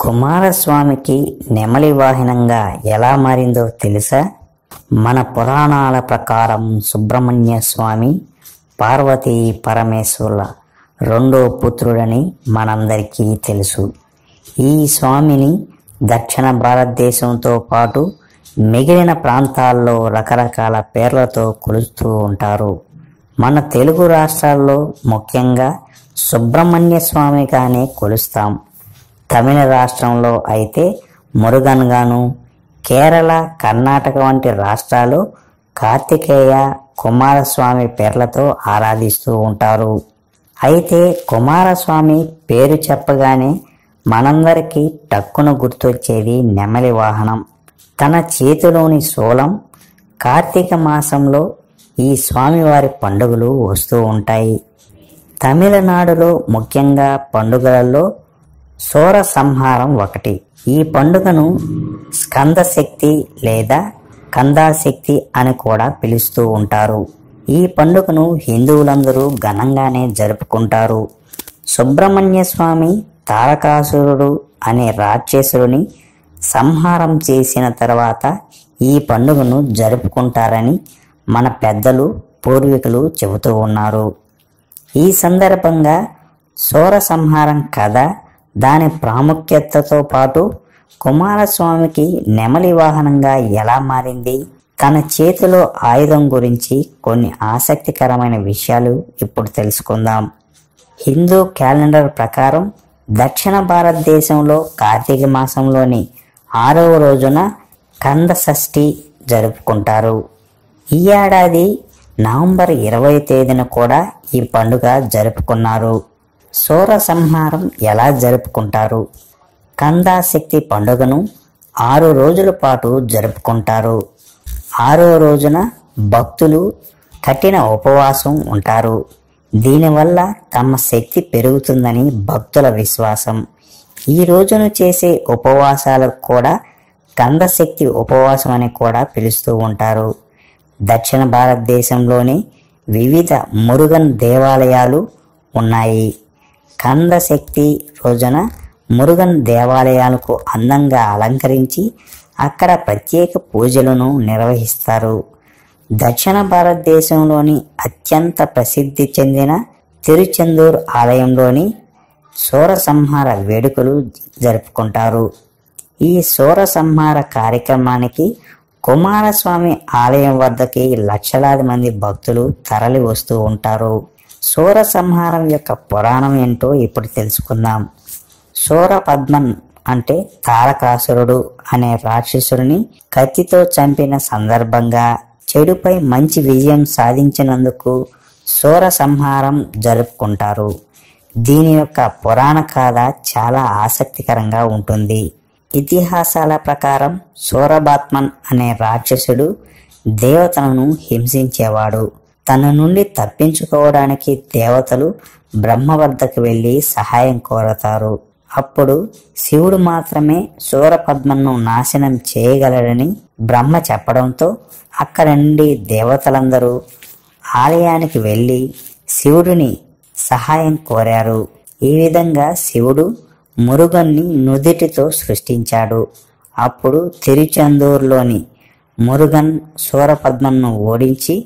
కుమారస్వామికి నెమలి వాహనంగా ఎలా మారిందో తెలుసా మన పురాణాల ప్రకారం సుబ్రహ్మణ్య స్వామి పార్వతీ పరమేశ్వరుల రెండో పుత్రుడని మనందరికీ తెలుసు ఈ స్వామిని దక్షిణ భారతదేశంతో పాటు మిగిలిన ప్రాంతాల్లో రకరకాల పేర్లతో కొలుస్తూ ఉంటారు మన తెలుగు రాష్ట్రాల్లో ముఖ్యంగా సుబ్రహ్మణ్య స్వామిగానే కొలుస్తాం తమిళ రాష్ట్రంలో అయితే మురుగన్ గాను కేరళ కర్ణాటక వంటి రాష్ట్రాలు కార్తికేయ కుమారస్వామి పేర్లతో ఆరాధిస్తూ ఉంటారు అయితే కుమారస్వామి పేరు చెప్పగానే మనందరికీ టక్కున గుర్తొచ్చేది నెమలి వాహనం తన చేతిలోని శూలం కార్తీక మాసంలో ఈ స్వామివారి పండుగలు వస్తూ ఉంటాయి తమిళనాడులో ముఖ్యంగా పండుగలలో సోర సంహారం ఒకటి ఈ పండుగను స్కందశక్తి లేదా కందాశక్తి అని కూడా పిలుస్తూ ఉంటారు ఈ పండుగను హిందువులందరూ ఘనంగానే జరుపుకుంటారు సుబ్రహ్మణ్య స్వామి తారకాసురుడు అనే రాక్షసుడిని సంహారం చేసిన తర్వాత ఈ పండుగను జరుపుకుంటారని మన పెద్దలు పూర్వీకులు చెబుతూ ఉన్నారు ఈ సందర్భంగా సోర సంహారం కథ దాని ప్రాముఖ్యతతో పాటు కుమారస్వామికి నెమలి వాహనంగా ఎలా మారింది తన చేతిలో ఆయుధం గురించి కొన్ని ఆసక్తికరమైన విషయాలు ఇప్పుడు తెలుసుకుందాం హిందూ క్యాలెండర్ ప్రకారం దక్షిణ భారతదేశంలో కార్తీక మాసంలోని ఆరవ రోజున కంద షష్ఠి జరుపుకుంటారు ఈ ఏడాది నవంబర్ ఇరవై తేదీన కూడా ఈ పండుగ జరుపుకున్నారు సూర సంహారం ఎలా జరుపుకుంటారు కందాశక్తి పండుగను ఆరు రోజుల పాటు జరుపుకుంటారు ఆరో రోజున భక్తులు కఠిన ఉపవాసం ఉంటారు దీనివల్ల తమ శక్తి పెరుగుతుందని భక్తుల విశ్వాసం ఈ రోజును చేసే ఉపవాసాలకు కూడా కందశక్తి ఉపవాసం అని కూడా పిలుస్తూ ఉంటారు దక్షిణ భారతదేశంలోని వివిధ మురుగన్ దేవాలయాలు ఉన్నాయి కందశక్తి రోజున మురుగన్ దేవాలయాలకు అందంగా అలంకరించి అక్కడ ప్రత్యేక పూజలను నిర్వహిస్తారు దక్షిణ భారతదేశంలోని అత్యంత ప్రసిద్ధి చెందిన తిరుచెందూర్ ఆలయంలోని సూర సంహార వేడుకలు జరుపుకుంటారు ఈ సూర సంహార కార్యక్రమానికి కుమారస్వామి ఆలయం వద్దకి లక్షలాది మంది భక్తులు తరలి వస్తూ ఉంటారు సూర సంహారం యొక్క పురాణం ఏంటో ఇప్పుడు తెలుసుకుందాం సూర పద్మన్ అంటే తారకాసురుడు అనే రాక్షసుడిని కత్తితో చంపిన సందర్భంగా చెడుపై మంచి విజయం సాధించినందుకు సూర సంహారం జరుపుకుంటారు దీని యొక్క పురాణ కథ చాలా ఆసక్తికరంగా ఉంటుంది ఇతిహాసాల ప్రకారం సూరబాత్మన్ అనే రాక్షసుడు దేవతలను హింసించేవాడు తన నుండి తప్పించుకోవడానికి దేవతలు బ్రహ్మ వద్దకు వెళ్ళి సహాయం కోరతారు అప్పుడు శివుడు మాత్రమే సూరపద్మను నాశనం చేయగలడని బ్రహ్మ చెప్పడంతో అక్కడ నుండి దేవతలందరూ ఆలయానికి వెళ్ళి శివుడిని సహాయం కోరారు ఈ విధంగా శివుడు మురుగన్ని నుదిటితో సృష్టించాడు అప్పుడు తిరుచెందూరులోని మురుగన్ సూరపద్మను ఓడించి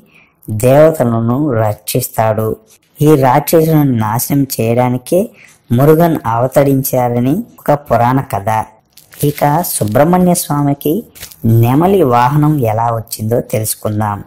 దేవతలను రక్షిస్తాడు ఈ రాక్షసుని నాశనం చేయడానికే మురుగన్ అవతరించారని ఒక పురాణ కథ ఇక సుబ్రహ్మణ్య స్వామికి నెమలి వాహనం ఎలా వచ్చిందో తెలుసుకుందాం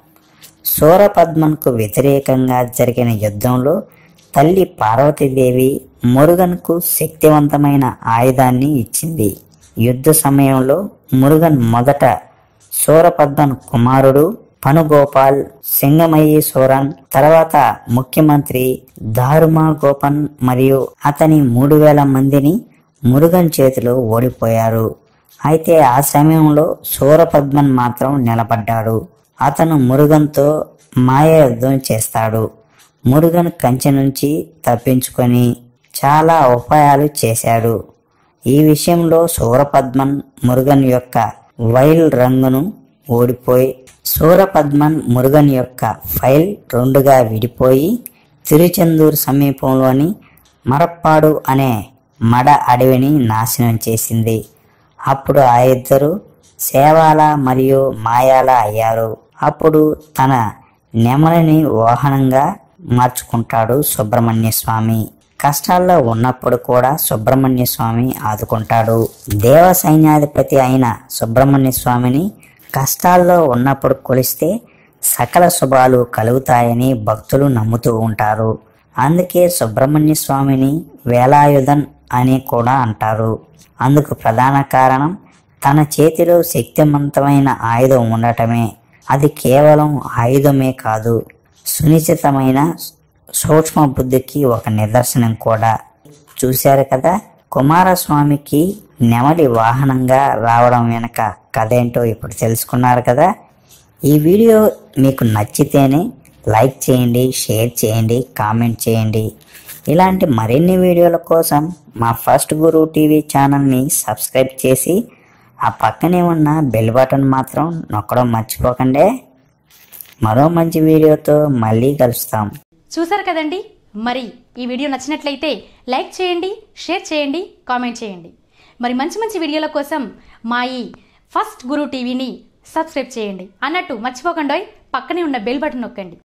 సూరపద్మన్కు వ్యతిరేకంగా జరిగిన యుద్ధంలో తల్లి పార్వతీదేవి మురుగన్కు శక్తివంతమైన ఆయుధాన్ని ఇచ్చింది యుద్ధ సమయంలో మురుగన్ మొదట సూరపద్మన్ కుమారుడు పనుగోపాల్ సింగమయ్యి సోరన్ తర్వాత ముఖ్యమంత్రి దారుమా గోపన్ మరియు అతని మూడు వేల మందిని మురుగన్ చేతిలో ఓడిపోయారు అయితే ఆ సమయంలో సూరపద్మన్ మాత్రం నిలబడ్డాడు అతను మురుగన్తో మాయ యుద్ధం చేస్తాడు మురుగన్ కంచె నుంచి తప్పించుకొని చాలా ఉపాయాలు చేశాడు ఈ విషయంలో సూరపద్మన్ మురుగన్ యొక్క వైల్ రంగును ఓడిపోయి సూరపద్మన్ మురుగన్ యొక్క ఫైల్ రెండుగా విడిపోయి తిరుచెందూరు సమీపంలోని మరప్పాడు అనే మడ అడవిని నాశనం చేసింది అప్పుడు ఆ ఇద్దరు సేవాల మరియు మాయాల అయ్యారు అప్పుడు తన నెమలిని వాహనంగా మార్చుకుంటాడు సుబ్రహ్మణ్య స్వామి కష్టాల్లో ఉన్నప్పుడు కూడా సుబ్రహ్మణ్య స్వామి ఆదుకుంటాడు దేవ సైన్యాధిపతి అయిన సుబ్రహ్మణ్య స్వామిని కష్టాల్లో ఉన్నప్పుడు కొలిస్తే సకల శుభాలు కలుగుతాయని భక్తులు నమ్ముతూ ఉంటారు అందుకే సుబ్రహ్మణ్య స్వామిని వేలాయుధన్ అని కూడా అంటారు అందుకు ప్రధాన కారణం తన చేతిలో శక్తివంతమైన ఆయుధం ఉండటమే అది కేవలం ఆయుధమే కాదు సునిశ్చితమైన సూక్ష్మ బుద్ధికి ఒక నిదర్శనం కూడా చూశారు కదా కుమారస్వామికి నెమలి వాహనంగా రావడం వెనక కథ ఏంటో ఇప్పుడు తెలుసుకున్నారు కదా ఈ వీడియో మీకు నచ్చితేనే లైక్ చేయండి షేర్ చేయండి కామెంట్ చేయండి ఇలాంటి మరిన్ని వీడియోల కోసం మా ఫస్ట్ గురు టీవీ ఛానల్ని సబ్స్క్రైబ్ చేసి ఆ పక్కనే ఉన్న బెల్ బటన్ మాత్రం నొక్కడం మర్చిపోకండి మరో మంచి వీడియోతో మళ్ళీ కలుస్తాం చూసారు కదండి మరి ఈ వీడియో నచ్చినట్లయితే లైక్ చేయండి షేర్ చేయండి కామెంట్ చేయండి మరి మంచి మంచి వీడియోల కోసం మా ఈ ఫస్ట్ గురు టీవీని సబ్స్క్రైబ్ చేయండి అన్నట్టు మర్చిపోకండి పక్కనే ఉన్న బెల్ బటన్ నొక్కండి